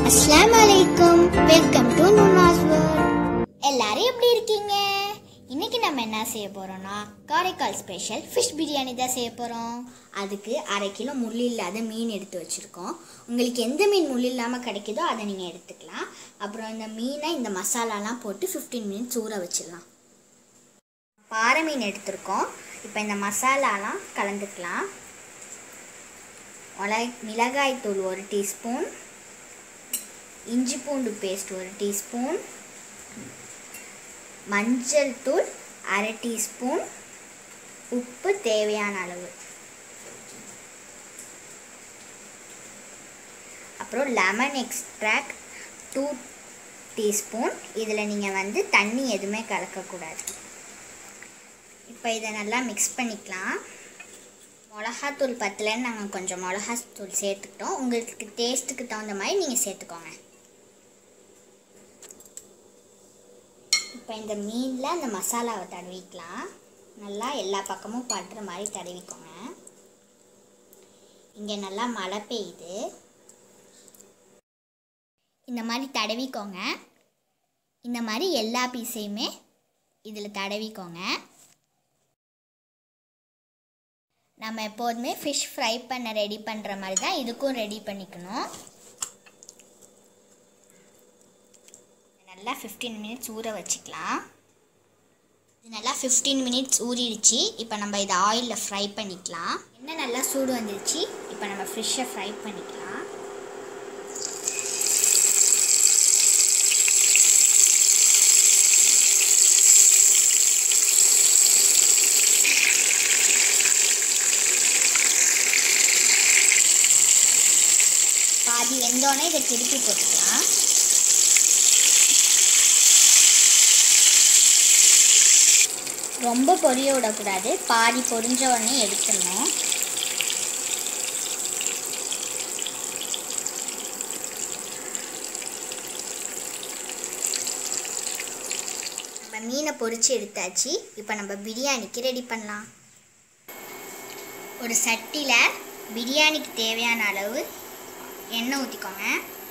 அஸ்ஸலாமு அலைக்கும் welcome to நுனாஸ் world எல்லாரும் எப்படி இருக்கீங்க இன்னைக்கு நம்ம என்ன செய்ய போறோம்னா காரைக்கால் ஸ்பெஷல் ஃபிஷ் பிரியாணி தான் செய்ய போறோம் அதுக்கு அரை கிலோ முள் இல்லாத மீன் எடுத்து வச்சிருக்கோம் உங்களுக்கு எந்த மீன் முள் இல்லாமல் கிடைக்குதோ அதை நீங்கள் எடுத்துக்கலாம் அப்புறம் இந்த மீனை இந்த மசாலாலாம் போட்டு 15 மினிட்ஸ் ஊற வச்சிடலாம் பாறை மீன் எடுத்திருக்கோம் இப்போ இந்த மசாலாலாம் கலந்துக்கலாம் மிளகாய் மிளகாய் தூள் ஒரு டீஸ்பூன் இஞ்சி பூண்டு பேஸ்ட் ஒரு டீஸ்பூன் மஞ்சள் தூள் அரை டீஸ்பூன் உப்பு தேவையான அளவு அப்புறம் லெமன் எக்ஸ்ட்ராக்ட் டூ டீஸ்பூன் இதில் நீங்கள் வந்து தண்ணி எதுவுமே கலக்கக்கூடாது இப்போ இதை நல்லா மிக்ஸ் பண்ணிக்கலாம் மிளகாத்தூள் பத்தலைன்னு நாங்கள் கொஞ்சம் மிளகாத்தூள் சேர்த்துக்கிட்டோம் உங்களுக்கு டேஸ்ட்டுக்கு தகுந்த மாதிரி நீங்கள் சேர்த்துக்கோங்க இப்போ இந்த மீனில் அந்த மசாலாவை தடவிக்கலாம் நல்லா எல்லா பக்கமும் படுற மாதிரி தடவிக்கோங்க இங்கே நல்லா மழை பெய்யுது இந்த மாதிரி தடவிக்கோங்க இந்த மாதிரி எல்லா பீஸையுமே இதில் தடவிக்கோங்க நம்ம எப்போதுமே ஃபிஷ் ஃப்ரை பண்ண ரெடி பண்ணுற மாதிரி தான் இதுக்கும் ரெடி பண்ணிக்கணும் நல்லா ஃபிஃப்டீன் மினிட்ஸ் ஊற வச்சுக்கலாம் இது நல்லா ஃபிஃப்டீன் மினிட்ஸ் ஊறிடுச்சு இப்போ நம்ம இதை ஆயிலில் ஃப்ரை பண்ணிக்கலாம் என்ன நல்லா சூடு வந்துருச்சு இப்போ நம்ம ஃபிஷ்ஷை ஃப்ரை பண்ணிக்கலாம் பாதி வெந்தோடனே இதை திருப்பி போட்டுக்கலாம் ரொம்ப பொரிய விடக்கூடாது பாதி பொரிஞ்ச உடனே எடுத்துடணும் நம்ம மீனை பொரிச்சு எடுத்தாச்சு இப்போ நம்ம பிரியாணிக்கு ரெடி பண்ணலாம் ஒரு சட்டியில் பிரியாணிக்கு தேவையான அளவு எண்ணெய் ஊற்றிக்கோங்க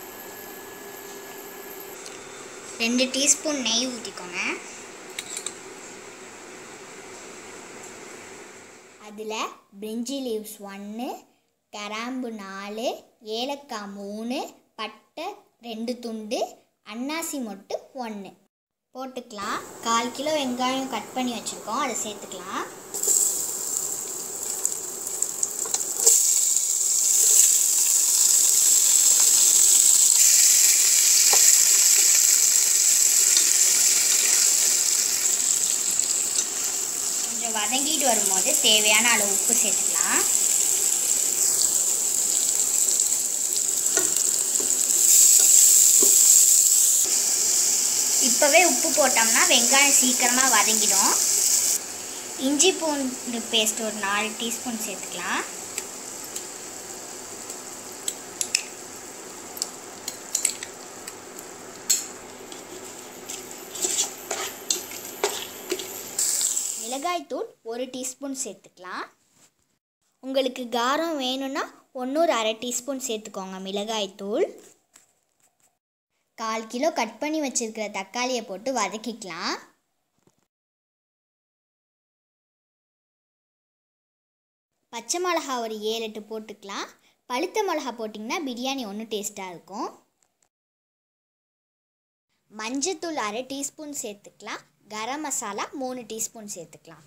ரெண்டு டீஸ்பூன் நெய் ஊற்றிக்கோங்க அதில் பிரிஞ்சி லீவ்ஸ் ஒன்று கராம்பு நாலு ஏலக்காய் மூணு பட்டை ரெண்டு துண்டு அன்னாசி மொட்டு ஒன்று போட்டுக்கலாம் கால் கிலோ வெங்காயம் கட் பண்ணி வச்சுருக்கோம் அதை சேர்த்துக்கலாம் கொஞ்சம் வதங்கிட்டு வரும்போது தேவையான அளவு உப்பு சேர்த்துக்கலாம் இப்போவே உப்பு போட்டோம்னா வெங்காயம் சீக்கிரமாக வதங்கிடும் இஞ்சி பூண்டு பேஸ்ட் ஒரு நாலு டீஸ்பூன் சேர்த்துக்கலாம் மிளகாய்த்தூள் ஒரு டீஸ்பூன் சேர்த்துக்கலாம் உங்களுக்கு காரம் வேணும்னா ஒன்றொரு அரை டீஸ்பூன் சேர்த்துக்கோங்க மிளகாய்த்தூள் கால் கிலோ கட் பண்ணி வச்சுருக்கிற தக்காளியை போட்டு வதக்கிக்கலாம் பச்சை மிளகா ஒரு ஏழு எட்டு போட்டுக்கலாம் பழுத்த மிளகா போட்டிங்கன்னா பிரியாணி ஒன்றும் டேஸ்ட்டாக இருக்கும் மஞ்சத்தூள் அரை டீஸ்பூன் சேர்த்துக்கலாம் கரம் மசாலா மூணு டீஸ்பூன் சேர்த்துக்கலாம்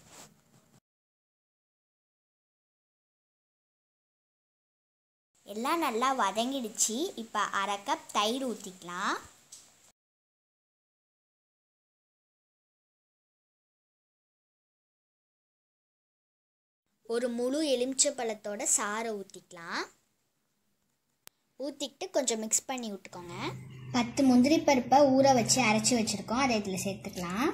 எல்லாம் நல்லா வதங்கிடுச்சு இப்போ அரை கப் தயிர் ஊற்றிக்கலாம் ஒரு முழு எலுமிச்சை பழத்தோட சாறை ஊற்றிக்கலாம் ஊற்றிக்கிட்டு கொஞ்சம் மிக்ஸ் பண்ணி விட்டுக்கோங்க பத்து முந்திரி பருப்பை ஊற வச்சு அரைச்சி வச்சுருக்கோம் அதை இதில் சேர்த்துக்கலாம்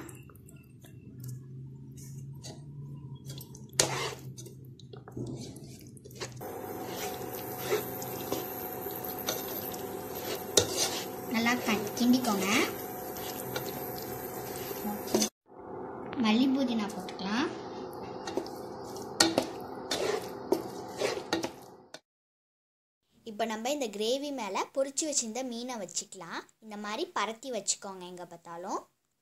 நல்லா கட் கிண்டிக்கோங்க மல்லி புதினா போட்டுக்கலாம் இப்போ நம்ம இந்த கிரேவி மேலே பொரிச்சு வச்சிருந்த மீனை வச்சுக்கலாம் இந்த மாதிரி பரத்தி வச்சுக்கோங்க எங்கே பார்த்தாலும்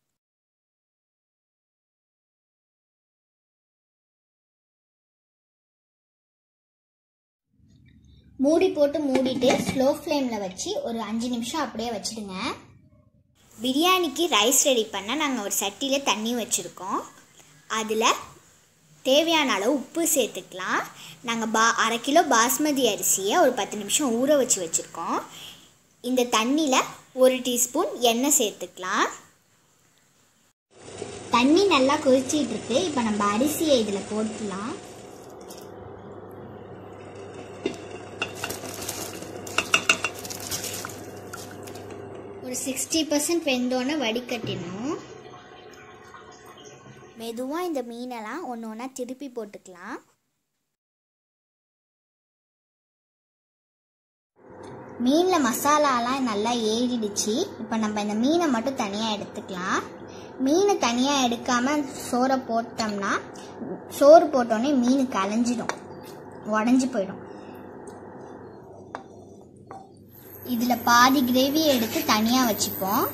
மூடி போட்டு மூடிட்டு ஸ்லோ ஃப்ளேமில் வச்சு ஒரு அஞ்சு நிமிஷம் அப்படியே வச்சுடுங்க பிரியாணிக்கு ரைஸ் ரெடி பண்ண நாங்கள் ஒரு சட்டியில் தண்ணி வச்சுருக்கோம் அதில் தேவையான அளவு உப்பு சேர்த்துக்கலாம் நாங்கள் பா அரை கிலோ பாஸ்மதி அரிசியை ஒரு பத்து நிமிஷம் ஊற வச்சு வச்சுருக்கோம் இந்த தண்ணியில் ஒரு டீஸ்பூன் எண்ணெய் சேர்த்துக்கலாம் தண்ணி நல்லா கொதிச்சிட்டு இருக்கு இப்போ நம்ம அரிசியை இதில் போட்டுக்கலாம் ஒரு சிக்ஸ்டி பர்சன்ட் வெந்தோன்னே வடிகட்டிடணும் மெதுவாக இந்த மீனெல்லாம் ஒன்று ஒன்றா திருப்பி போட்டுக்கலாம் மீனில் மசாலாலாம் நல்லா ஏறிடுச்சு இப்போ நம்ம இந்த மீனை மட்டும் தனியாக எடுத்துக்கலாம் மீனை தனியாக எடுக்காமல் சோறை போட்டோம்னா சோறு போட்டோன்னே மீன் கலைஞ்சிடும் உடஞ்சி போயிடும் இதில் பாதி கிரேவி எடுத்து தனியாக வச்சுப்போம்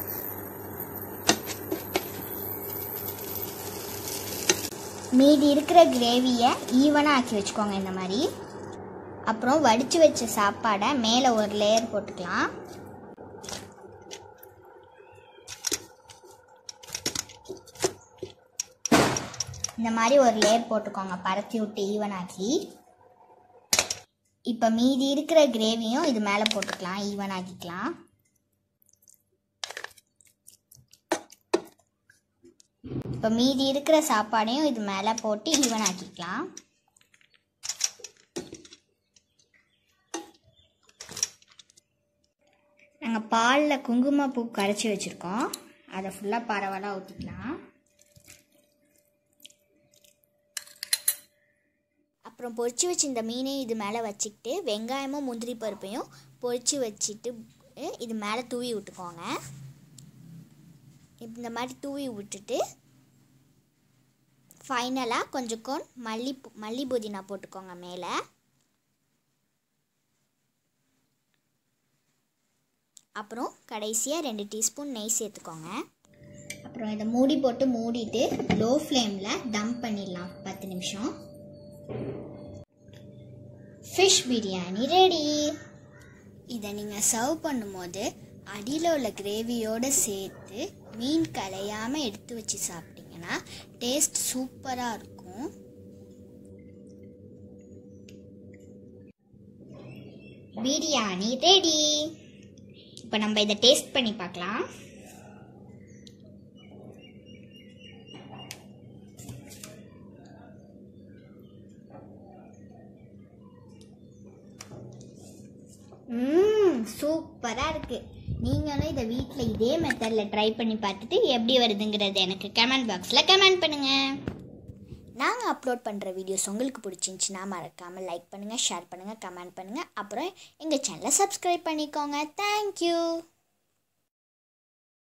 மீதி இருக்கிற கிரேவியை ஈவனாக ஆக்கி வச்சுக்கோங்க இந்த மாதிரி அப்புறம் வடித்து வச்ச சாப்பாடை மேலே ஒரு லேயர் போட்டுக்கலாம் இந்த மாதிரி ஒரு லேயர் போட்டுக்கோங்க பரத்தி விட்டு ஈவனாக்கி இப்போ மீதி இருக்கிற கிரேவியும் இது மேலே போட்டுக்கலாம் ஈவன் ஆக்கிக்கலாம் இப்போ மீதி இருக்கிற சாப்பாடையும் இது மேலே போட்டு ஈவன் ஆக்கிக்கலாம் நாங்கள் பாலில் குங்குமப்பூ கரைச்சி வச்சுருக்கோம் அதை ஃபுல்லாக பரவலாக ஊற்றிக்கலாம் அப்புறம் பொரிச்சு வச்சு இந்த மீனையும் இது மேலே வச்சுக்கிட்டு வெங்காயமும் முந்திரி பருப்பையும் பொரிச்சு வச்சுட்டு அஹ், இது மேலே தூவி விட்டுக்கோங்க இந்த மாதிரி தூவி விட்டுட்டு ஃபைனலாக கொஞ்சம் கொன் மல்லி பு- மல்லி புதினா போட்டுக்கோங்க மேலே அப்புறம் கடைசியாக ரெண்டு டீஸ்பூன் நெய் சேர்த்துக்கோங்க அப்புறம் இதை மூடி போட்டு மூடிட்டு லோ ஃப்ளேமில் டம்ப் பண்ணிடலாம் பத்து நிமிஷம் ஃபிஷ் பிரியாணி ரெடி இதை நீங்கள் சர்வ் பண்ணும்போது அடியில் உள்ள கிரேவியோடு சேர்த்து மீன் கலையாமல் எடுத்து வச்சு சாப்பிட்டீங்கன்னா டேஸ்ட் சூப்பராக இருக்கும் பிரியாணி ரெடி இப்போ நம்ம இதை டேஸ்ட் பண்ணி பார்க்கலாம் ம் சூப்பராக இருக்குது நீங்களும் இதை வீட்டில் இதே மெத்தடில் ட்ரை பண்ணி பார்த்துட்டு எப்படி வருதுங்கிறது எனக்கு கமெண்ட் பாக்ஸில் கமெண்ட் பண்ணுங்கள் நாங்கள் அப்லோட் பண்ணுற வீடியோஸ் உங்களுக்கு பிடிச்சிருந்துச்சின்னா மறக்காமல் லைக் பண்ணுங்கள் ஷேர் பண்ணுங்கள் கமெண்ட் பண்ணுங்கள் அப்புறம் எங்கள் சேனலை சப்ஸ்கிரைப் பண்ணிக்கோங்க தேங்க்யூ